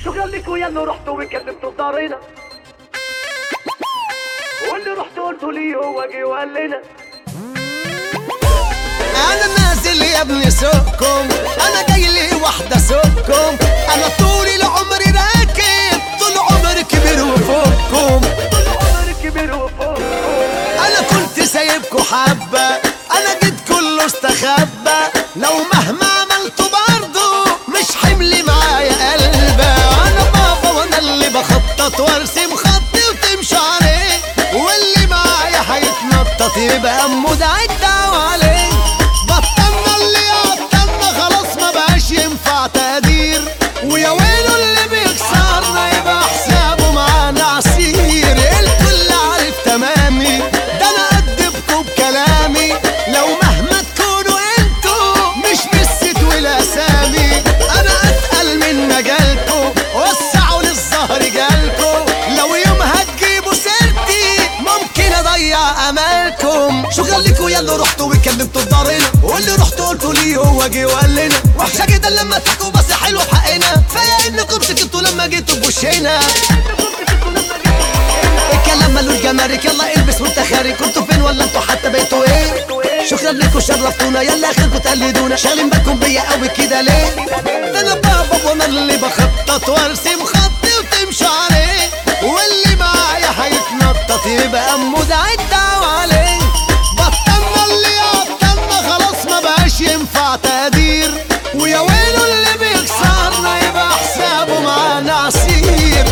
شكرا لكم يا اللي رحتوا وكذبتوا بدارنا واللي رحتوا قلتوا لي هو جه وقال لنا انا نازل يا ابني سوقكم انا جاي لي واحده سوقكم انا طول العمر راكب طول عمري كبير وفوقكم طول عمري كبير وفوق انا كنت سايبكوا حبه انا جيت كله استخبى لو مهما عملتوا برضه مش حملي معايا قلبه انا بابا وانا اللي بخطط وارسم خطي وتمشي عليه واللي معايا هيتنطط يبقى مدعي الدعوة عليه بطلنا اللي عطلنا خلاص ما بقاش ينفع تقدير ويا ويله اللي بيكسرنا يبقى حسابه معانا عسير الكل عارف تمامي ده انا قدبكوا بكلامي لو مهما تكونوا انتوا مش بالست والاسامي انا اتقل من مجالكوا وسعوا للظهر جالكوا لو يوم هتجيبوا سيرتي ممكن اضيع امالكم شكرا لكوا يلا رحتوا واتكلمتوا في دارنا واللي رحتوا قلتوا لي هو جه وقال لنا وحشه جدا لما تحكوا بس حلو في حقنا فيا انكم سكتوا لما جيتوا بوشنا الكلام ملوش جمارك يلا البس وانت خارج كنتوا فين ولا انتوا حتى بقيتوا ايه شكرا لكم شرفتونا يلا اخركم تقلدونا شاغلين بالكم بيا قوي كده ليه ده انا بابا وانا اللي بخطط وارسم خطي وتمشي عليه واللي معايا هيتنطط يبقى مدعي الدعوة عليه بطلنا اللي عطلنا خلاص ما بقاش ينفع تقدير ويا ويله اللي بيكسرنا يبقى حسابه معانا عسير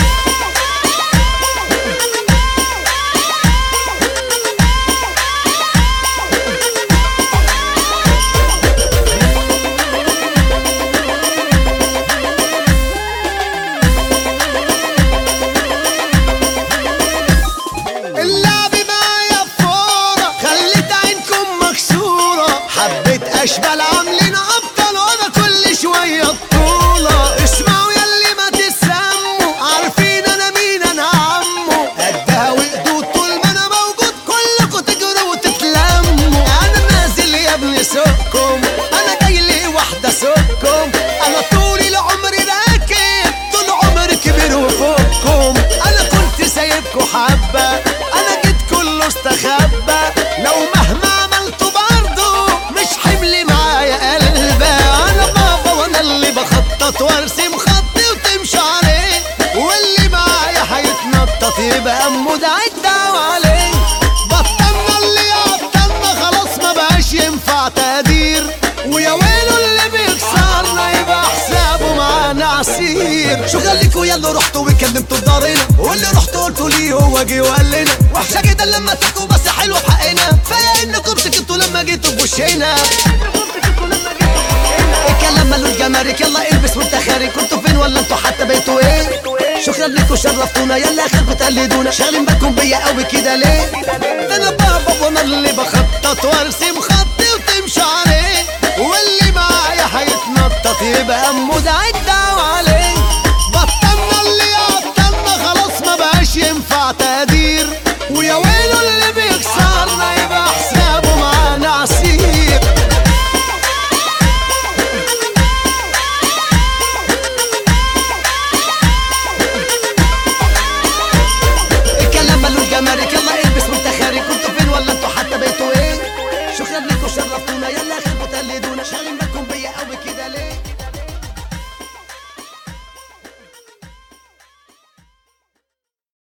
اللعب معايا فورة خليت عينكم مكسورة حبيت أشبال عاملين أبطال وأنا كل شوية بطولة اسمعوا ياللي ما تسموا عارفين أنا مين أنا عمو قدها وقدود طول ما أنا موجود كلكوا تجروا وتتلموا أنا نازل يا ابني سوقكم أنا جاي لي واحدة سوقكم أنا طول العمر راكب طول عمري كبير وفوقكم أنا كنت سايبكوا حبة أنا جيت كله استخبى لو مهما عملتوا برضه مش حملي معايا قلبة أنا بابا وأنا اللي بخطط وأرسم خطي وتمشي عليه واللي معايا هيتنطط يبقى مدعي الدعوة عليه بطلنا اللي عطلنا خلاص ما بقاش ينفع تقدير ويا ويله اللي بيكسرنا يبقى حسابه معانا عسير شكرا لكوا يلا رحتوا واتكلمتوا في دارنا واللي رحتوا قلتوا لي هو جه وقال لنا وحشه جدا لما تحكوا بس حلو في حقنا فيا انكم سكتوا لما جيتوا بوشنا الكلام ملوش جمارك يلا البس وانت خارج كنتوا فين ولا انتوا حتى بقيتوا ايه شكرا لكم شرفتونا يلا اخركم تقلدونا شاغلين بالكم بيا قوي كده ليه ده انا بابا وانا اللي بخطط وارسم خطي وتمشي عليه واللي معايا هيتنطط يبقى مدعي الدعوة عليه بطلنا اللي عطلنا خلاص ما بقاش ينفع تقدير